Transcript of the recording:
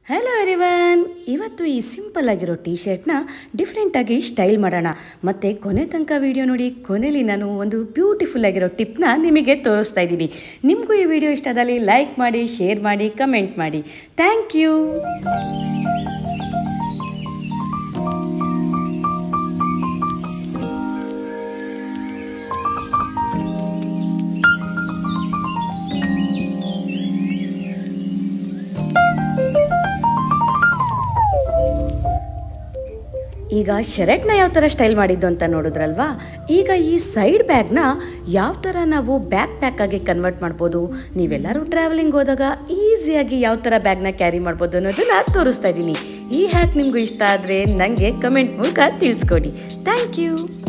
hello everyone ಇವತ್ತು ಈ simple ಆಗಿರೋ ಟೀ ಶರ್ಟ್ನ ಡಿಫ್ರೆಂಟಾಗಿ ಸ್ಟೈಲ್ ಮಾಡೋಣ ಮತ್ತು ಕೊನೆ ತನಕ ವಿಡಿಯೋ ನೋಡಿ ಕೊನೆಯಲ್ಲಿ ನಾನು ಒಂದು ಬ್ಯೂಟಿಫುಲ್ ಆಗಿರೋ ಟಿಪ್ನ ನಿಮಗೆ ತೋರಿಸ್ತಾ ಇದ್ದೀನಿ ನಿಮಗೂ ಈ ವಿಡಿಯೋ ಇಷ್ಟ ಆದಲ್ಲಿ ಲೈಕ್ ಮಾಡಿ ಶೇರ್ ಮಾಡಿ ಕಮೆಂಟ್ ಮಾಡಿ ಥ್ಯಾಂಕ್ ಯು ಈಗ ಶರ್ಟ್ನ ಯಾವ ಥರ ಸ್ಟೈಲ್ ಮಾಡಿದ್ದು ಅಂತ ನೋಡಿದ್ರಲ್ವಾ ಈಗ ಈ ಸೈಡ್ ಬ್ಯಾಗ್ನ ಯಾವ ಥರ ನಾವು ಬ್ಯಾಕ್ ಪ್ಯಾಕ್ ಆಗಿ ಕನ್ವರ್ಟ್ ಮಾಡ್ಬೋದು ನೀವೆಲ್ಲರೂ ಟ್ರಾವೆಲಿಂಗ್ ಹೋದಾಗ ಈಸಿಯಾಗಿ ಯಾವ ಥರ ಬ್ಯಾಗ್ನ ಕ್ಯಾರಿ ಮಾಡ್ಬೋದು ಅನ್ನೋದನ್ನ ತೋರಿಸ್ತಾ ಇದ್ದೀನಿ ಈ ಹ್ಯಾಕ್ ನಿಮಗೂ ಇಷ್ಟ ಆದರೆ ನನಗೆ ಕಮೆಂಟ್ ಮೂಲಕ ತಿಳಿಸ್ಕೊಡಿ ಥ್ಯಾಂಕ್ ಯು